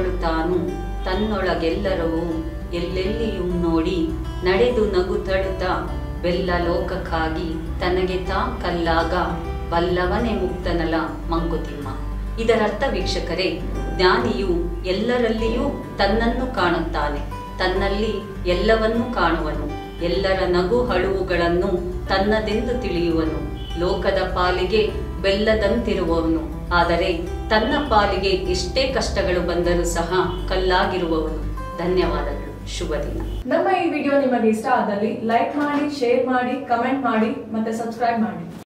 ತನ್ನೊಳು ತಾನು ತನ್ನೊಳಗೆಲ್ಲರವು ಎಲ್ಲೆಲ್ಲಿಯೂ ನೋಡಿ ನಡೆದು ನಗುತ್ತಡುತ್ತ ಬೆಲ್ಲ ಲೋಕಕ್ಕಾಗಿ ತನಗೆ ತಾ ಕಲ್ಲಾಗ ಬಲ್ಲವನೇ ಮುಕ್ತನಲ ಮಂಕುತಿಮ್ಮ ಇದರರ್ಥ ವೀಕ್ಷಕರೇ ಜ್ಞಾನಿಯು ಎಲ್ಲರಲ್ಲಿಯೂ ತನ್ನನ್ನು ಕಾಣುತ್ತಾನೆ ತನ್ನಲ್ಲಿ ಎಲ್ಲವನ್ನೂ ಕಾಣುವನು ಎಲ್ಲರ ನಗು ಹಳುವುಗಳನ್ನು ತನ್ನದೆಂದು ತಿಳಿಯುವನು ಲೋಕದ ಪಾಲಿಗೆ ಬೆಲ್ಲದಂತಿರುವವನು ಆದರೆ ತನ್ನ ಪಾಲಿಗೆ ಎಷ್ಟೇ ಕಷ್ಟಗಳು ಬಂದರೂ ಸಹ ಕಲ್ಲಾಗಿರುವವನು ಧನ್ಯವಾದಗಳು ಶುಭ ದಿನ ನಮ್ಮ ಈ ವಿಡಿಯೋ ನಿಮಗೆ ಇಷ್ಟ ಆದಲ್ಲಿ ಲೈಕ್ ಮಾಡಿ ಶೇರ್ ಮಾಡಿ ಕಮೆಂಟ್ ಮಾಡಿ ಮತ್ತೆ ಸಬ್ಸ್ಕ್ರೈಬ್ ಮಾಡಿ